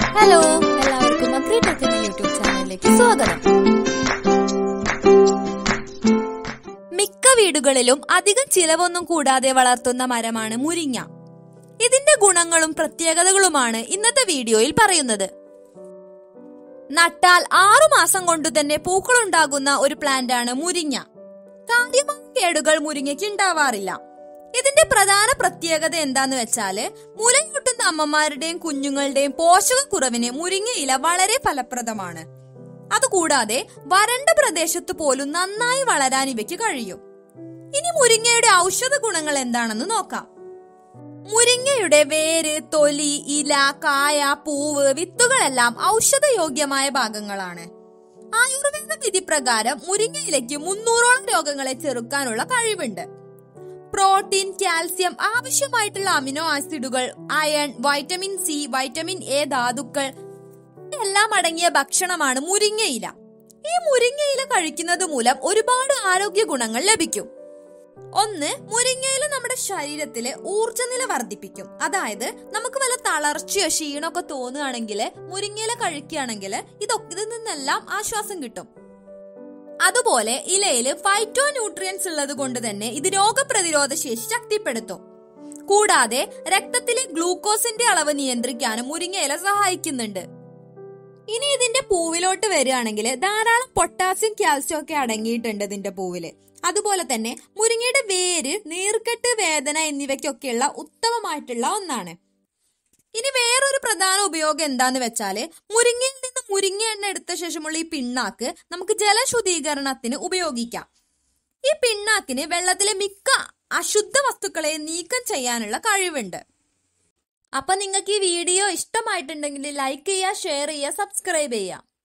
hello എല്ലാവർക്കും agritech എന്ന YouTube ചാനലിലേക്ക് സ്വാഗതം മിക്ക വീടുകളിലും അധികം ചിലവൊന്നും കൂടാതെ വളർത്തുന്ന മരമാണ് മുരിങ്ങ ഇതിന്റെ ഗുണങ്ങളും പ്രത്യേകതകളുമാണ് ഇന്നത്തെ വീഡിയോയിൽ പറയുന്നത് നട്ടാൽ ആറു മാസം കൊണ്ട് തന്നെ പൂക്കളുണ്ടാകുന്ന ഒരു പ്ലാന്റാണ് മുരിങ്ങ കാര്യമായ കേടുകൾ മുരിങ്ങയ്ക്ക് ഉണ്ടാവാറില്ല ഇതിന്റെ പ്രധാന പ്രത്യേകത എന്താന്ന് വെച്ചാല് മുലയൂട്ടുന്ന അമ്മമാരുടെയും കുഞ്ഞുങ്ങളുടെയും പോഷകക്കുറവിന് മുരിങ്ങയില വളരെ ഫലപ്രദമാണ് അതുകൂടാതെ വരണ്ട പ്രദേശത്ത് പോലും നന്നായി വളരാൻ ഇവയ്ക്ക് കഴിയും ഇനി മുരിങ്ങയുടെ ഔഷധ ഗുണങ്ങൾ എന്താണെന്ന് നോക്കാം മുരിങ്ങയുടെ വേര് തൊലി ഇല കായ പൂവ് വിത്തുകളെല്ലാം ഔഷധയോഗ്യമായ ഭാഗങ്ങളാണ് ആയുർവേദ വിധി പ്രകാരം മുരിങ്ങയിലേക്ക് മുന്നൂറോളം രോഗങ്ങളെ ചെറുക്കാനുള്ള കഴിവുണ്ട് പ്രോട്ടീൻ കാൽസ്യം ആവശ്യമായിട്ടുള്ള അമിനോ ആസിഡുകൾ iron vitamin C vitamin A ധാതുക്കൾ എല്ലാം അടങ്ങിയ ഭക്ഷണമാണ് മുരിങ്ങയില ഈ മുരിങ്ങയില കഴിക്കുന്നത് മൂലം ഒരുപാട് ആരോഗ്യ ഗുണങ്ങൾ ലഭിക്കും ഒന്ന് മുരിങ്ങയില നമ്മുടെ ശരീരത്തിലെ ഊർജ്ജനില വർദ്ധിപ്പിക്കും അതായത് നമുക്ക് വല്ല തളർച്ചയോ ക്ഷീണമൊക്കെ തോന്നുകയാണെങ്കിൽ മുരിങ്ങയില കഴിക്കുകയാണെങ്കിൽ ഇതൊക്കെ ഇതിൽ നിന്നെല്ലാം ആശ്വാസം കിട്ടും അതുപോലെ ഇലയില് ഫൈറ്റോ ന്യൂട്രിയൻസ് ഉള്ളത് കൊണ്ട് തന്നെ ഇത് രോഗപ്രതിരോധ ശേഷി ശക്തിപ്പെടുത്തും കൂടാതെ രക്തത്തിലെ ഗ്ലൂക്കോസിന്റെ അളവ് നിയന്ത്രിക്കാനും മുരിങ്ങയില സഹായിക്കുന്നുണ്ട് ഇനി ഇതിന്റെ പൂവിലോട്ട് വരികയാണെങ്കിൽ ധാരാളം പൊട്ടാസ്യം കാൽസ്യം ഒക്കെ അടങ്ങിയിട്ടുണ്ട് ഇതിന്റെ പൂവില് അതുപോലെ തന്നെ മുരിങ്ങയുടെ വേര് നീർക്കെട്ട് വേദന എന്നിവയ്ക്കൊക്കെയുള്ള ഉത്തമമായിട്ടുള്ള ഒന്നാണ് ഇനി വേറൊരു പ്രധാന ഉപയോഗം എന്താന്ന് വെച്ചാല് മുരിങ്ങയിൽ നിന്ന് മുരിങ്ങ എണ്ണ എടുത്ത ശേഷമുള്ള ഈ പിണ്ണാക്ക് നമുക്ക് ജലശുദ്ധീകരണത്തിന് ഉപയോഗിക്കാം ഈ പിണ്ണാക്കിന് വെള്ളത്തിലെ മിക്ക അശുദ്ധ വസ്തുക്കളെ നീക്കം ചെയ്യാനുള്ള കഴിവുണ്ട് അപ്പൊ നിങ്ങൾക്ക് ഈ വീഡിയോ ഇഷ്ടമായിട്ടുണ്ടെങ്കിൽ ലൈക്ക് ചെയ്യുക ഷെയർ ചെയ്യുക സബ്സ്ക്രൈബ് ചെയ്യുക